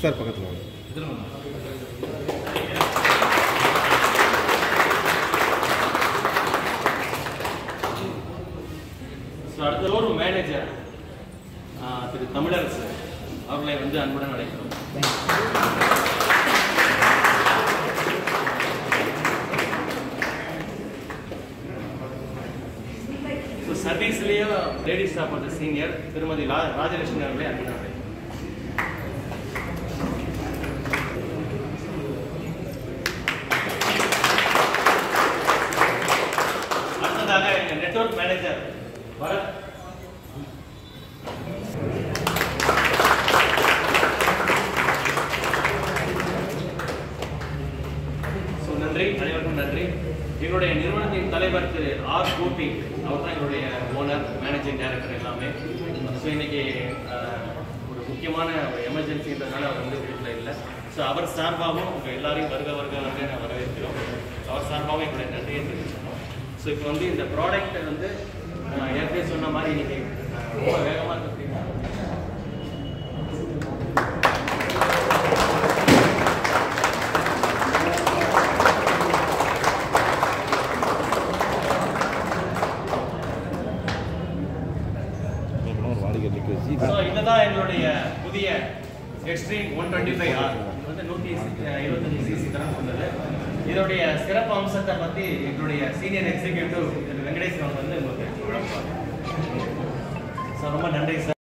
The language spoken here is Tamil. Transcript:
சார் பக்கத்தில் வாங்க ஸோ அடுத்த ஒரு மேனேஜர் திரு தமிழரசு அவர்களை வந்து அன்புடன் அழைக்கிறோம் ஸோ சர்வீஸ்லேயே லேடி ஸ்டாஃப் ஆஃப் சீனியர் திருமதி ரா ராஜலட்சுமி அவர்களை அன்புடன் அழைக்கிறோம் அடுத்ததாக எங்க நெட்வொர்க் மேனேஜர் பரத் ஸோ நன்றி அனைவருக்கும் நன்றி எங்களுடைய நிறுவனத்தின் தலைவர் திரு ஆர் கோபி அவர் தான் எங்களுடைய ஓனர் மேனேஜிங் டைரக்டர் எல்லாமே ஸோ இன்னைக்கு அஹ், ஒரு முக்கியமான ஒரு எமர்ஜென்சின்றதுனால அவர் வந்து வீட்டில் இல்லை ஸோ அவர் சார்பாகவும் உங்கள் எல்லாரையும் வருக வருக வருக நான் வரவேற்கிறோம் அவர் சார்பாகவும் எங்களுடைய நன்றியை தெரிவிச்சுக்கணும் ஸோ இப்போ வந்து இந்த ப்ராடக்ட் வந்து அஹ், ஏற்கனவே சொன்ன மாதிரி இன்னைக்கு அஹ், ரொம்ப வேகமாக இருக்கு ஒரு வாடகை நிற்க வச்சு ஸோ இதுதான் எங்களுடைய புதிய Xtreme one twenty five R வந்து நூற்றி இருபத்தஞ்சு சிசி தரம் கொண்டது இதோடைய சிறப்பு அம்சத்தை பற்றி எங்களுடைய சீனியர் எக்ஸிக்யூட்டிவ் திரு வெங்கடேஸ்வரன் வந்து உங்களுக்கு விளக்குவாங்க ஸோ ரொம்ப நன்றி சார்